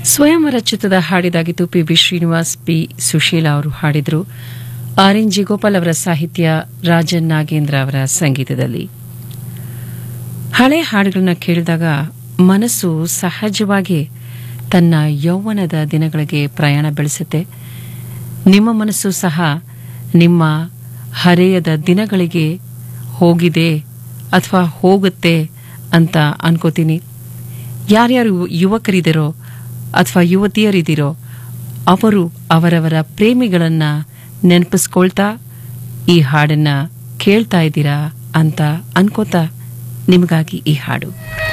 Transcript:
ಸ್ವಯಂವರ ಚಿತ್ರದ ಹಾಡಿದಾಗಿತ್ತು P B Srinivas P Susheela ಅವರು ಹಾಡಿದರು ಆರ್ ಎನ್ ಜಿ ಗೋಪಾಲ್ ಅವರ ಸಾಹಿತ್ಯ ರಾಜನ್ ನಾಗೇಂದ್ರ ಅವರ ಸಂಗೀತದಲ್ಲಿ ಹಳೆ ಹಾಡುಗಳನ್ನ ಕೇಳಿದಾಗ ಮನಸ್ಸು ಸಹಜವಾಗಿ ತನ್ನ ಯೌವನದ ದಿನಗಳಿಗೆ ಪ್ರಯಾಣ ಬೆಳೆಸುತ್ತೆ ನಿಮ್ಮ ಮನಸ್ಸು ಸಹ ನಿಮ್ಮ ಹರೆಯದ ದಿನಗಳಿಗೆ ಹೋಗಿದೆ ಅಥವಾ ಹೋಗುತ್ತೆ ಅಂತ ಅನ್ಕೋತೀನಿ ಯಾರ್ಯಾರು ಯುವಕರಿದ್ದೀರೋ ಅಥವಾ ಯುವತಿಯರಿದ್ದೀರೋ ಅವರು ಅವರವರ ಪ್ರೇಮಿಗಳನ್ನ ನೆನಪಿಸ್ಕೊಳ್ತಾ ಈ ಹಾಡನ್ನ ಕೇಳ್ತಾ ಇದ್ದೀರಾ ಅಂತ ಅನ್ಕೋತಾ ನಿಮಗಾಗಿ ಈ ಹಾಡು